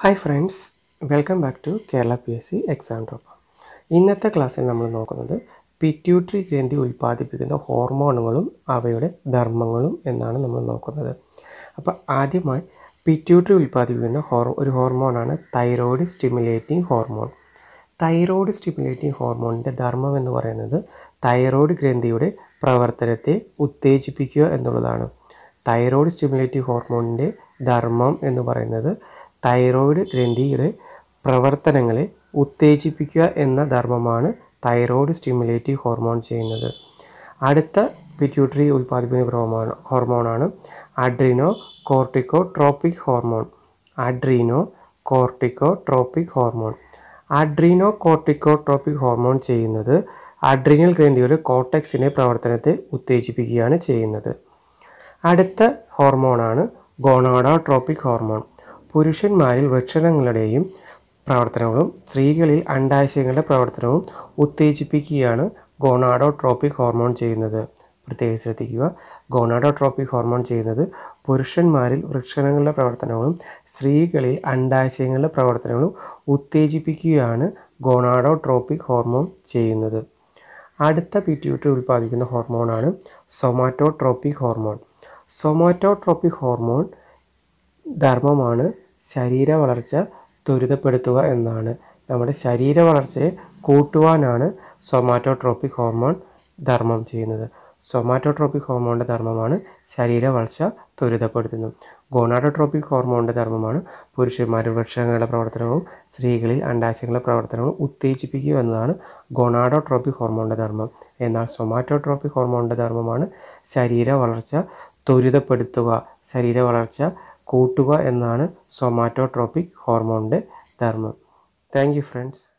hi friends welcome back to Kerala P S C exam top ഇന്നത്തെ ക്ലാസ്സിൽ നമ്മൾ നോക്കുന്നത് പിറ്റ്യൂട്ടറി ഗ്രന്ഥി ഉൽപ്പാദിപ്പിക്കുന്ന ഹോർമോണുകളും അവയുടെ ധർമ്മങ്ങളും എന്നാണ് നമ്മൾ നോക്കുന്നത് അപ്പോൾ ആദ്യമായി പിറ്റ്യൂട്ടറി ഉൽപ്പാദിപ്പിക്കുന്ന ഹോർ ഒരു ഹോർമോണാണ് thyroid stimulating hormone thyroid stimulating ഹോർമോണിൻ്റെ ധർമ്മം എന്ന് പറയുന്നത് തൈറോയ്ഡ് ഗ്രന്ഥിയുടെ പ്രവർത്തനത്തെ ഉത്തേജിപ്പിക്കുക എന്നുള്ളതാണ് തൈറോയ്ഡ് സ്റ്റിമുലേറ്റീവ് ഹോർമോണിൻ്റെ ധർമ്മം എന്ന് പറയുന്നത് തൈറോയ്ഡ് ഗ്രന്ഥിയുടെ പ്രവർത്തനങ്ങളെ ഉത്തേജിപ്പിക്കുക എന്ന ധർമ്മമാണ് തൈറോയ്ഡ് സ്റ്റിമുലേറ്റീവ് ഹോർമോൺ ചെയ്യുന്നത് അടുത്ത പിറ്റ്യൂട്ടറി ഉൽപ്പാദിപ്പിക്കുന്ന ഹോർമോൺ ഹോർമോണാണ് adrenocorticotropic hormone adrenocorticotropic hormone adrenocorticotropic hormone ചെയ്യുന്നത് അഡ്രീനൽ ഗ്രന്ഥിയുടെ കോട്ടക്സിൻ്റെ പ്രവർത്തനത്തെ ഉത്തേജിപ്പിക്കുകയാണ് ചെയ്യുന്നത് അടുത്ത ഹോർമോണാണ് ഗോണോഡോട്രോപ്പിക് ഹോർമോൺ പുരുഷന്മാരിൽ വൃക്ഷണങ്ങളുടെയും പ്രവർത്തനങ്ങളും സ്ത്രീകളിൽ അണ്ടാശയങ്ങളുടെ പ്രവർത്തനവും ഉത്തേജിപ്പിക്കുകയാണ് ഗോണാഡോട്രോപ്പിക് ഹോർമോൺ ചെയ്യുന്നത് പ്രത്യേകം ശ്രദ്ധിക്കുക ഗോണാഡോട്രോപ്പിക് ഹോർമോൺ ചെയ്യുന്നത് പുരുഷന്മാരിൽ വൃക്ഷണങ്ങളുടെ പ്രവർത്തനങ്ങളും സ്ത്രീകളിൽ അണ്ടാശയങ്ങളുടെ പ്രവർത്തനങ്ങളും ഉത്തേജിപ്പിക്കുകയാണ് ഗോണാഡോട്രോപ്പിക് ഹോർമോൺ ചെയ്യുന്നത് അടുത്ത പിറ്റ്യൂട്ടറി ഉൽപ്പാദിക്കുന്ന ഹോർമോണാണ് സൊമാറ്റോട്രോപ്പിക് ഹോർമോൺ സൊമാറ്റോട്രോപ്പിക് ഹോർമോൺ ധർമ്മമാണ് ശരീര വളർച്ച ത്വരിതപ്പെടുത്തുക എന്നാണ് നമ്മുടെ ശരീര വളർച്ചയെ കൂട്ടുവാനാണ് സൊമാറ്റോട്രോപ്പിക് ഹോർമോൺ ധർമ്മം ചെയ്യുന്നത് സൊമാറ്റോട്രോപ്പിക് ഹോർമോണിൻ്റെ ധർമ്മമാണ് ശരീര വളർച്ച ത്വരിതപ്പെടുത്തുന്നത് ഗോണാഡോട്രോപ്പിക് ഹോർമോണിൻ്റെ ധർമ്മമാണ് പുരുഷന്മാരിൽ വൃക്ഷങ്ങളുടെ പ്രവർത്തനവും സ്ത്രീകളിൽ അണ്ടാശയങ്ങളുടെ പ്രവർത്തനവും ഉത്തേജിപ്പിക്കുക എന്നതാണ് ഗോണാഡോട്രോപ്പിക് ഹോർമോണിൻ്റെ ധർമ്മം എന്നാൽ സൊമാറ്റോട്രോപ്പിക് ഹോർമോണിൻ്റെ ധർമ്മമാണ് ശരീര വളർച്ച ത്വരിതപ്പെടുത്തുക ശരീര വളർച്ച കൂട്ടുക എന്നാണ് സൊമാറ്റോട്രോപ്പിക് ഹോർമോണിൻ്റെ ധർമ്മം താങ്ക് യു ഫ്രണ്ട്സ്